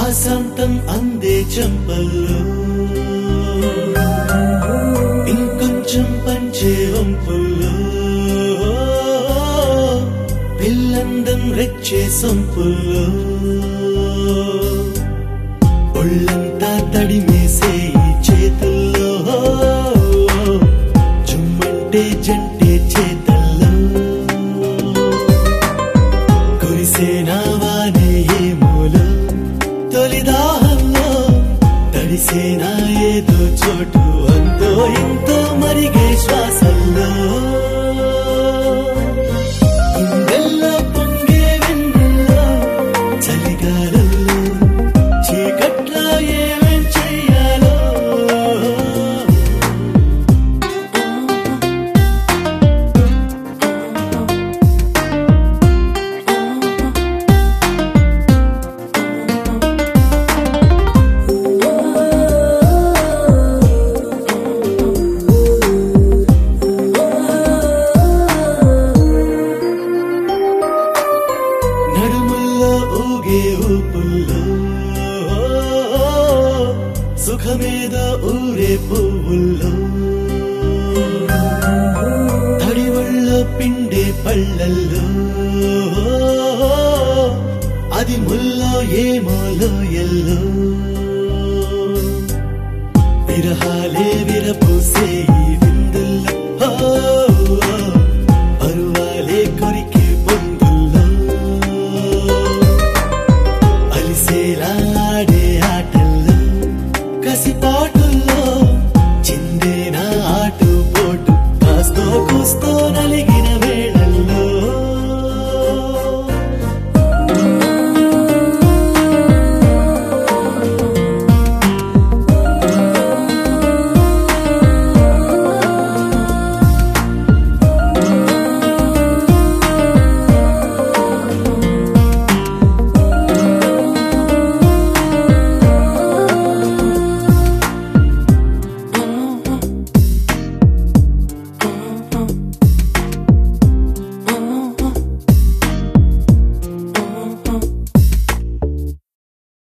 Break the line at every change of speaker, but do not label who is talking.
వాసంతం అందే చెంపల్లో ఇంకొంచెం పంచే వంపుల్లో పిల్లందం రెచ్చే సొంపుల్లో ఒళ్ళంతా తడిమేసే ఈ చేతుల్లో చుమ్మంటే జంటే చేతల్లో కురిసేనా వానే ఏ మూలో తొలిదాహంలో తడిసేనా ఏదో చోటు అంతో ఇంతో మరిగే శ్వాసల్లో గుండెల్లో పొంగే వెన్నెల్లో చలిగాలుల్లో చీకట్లో ఏమేం చెయ్యాలో నడుముల్లో ఊగే ఊపుల్లో సుఖమేదో ఊరే పువ్వుల్లో తడివుల్లో పిండే పళ్ళల్లో అది ముల్లో ఏమోలో ఎల్లో విరహాలే విరపూసే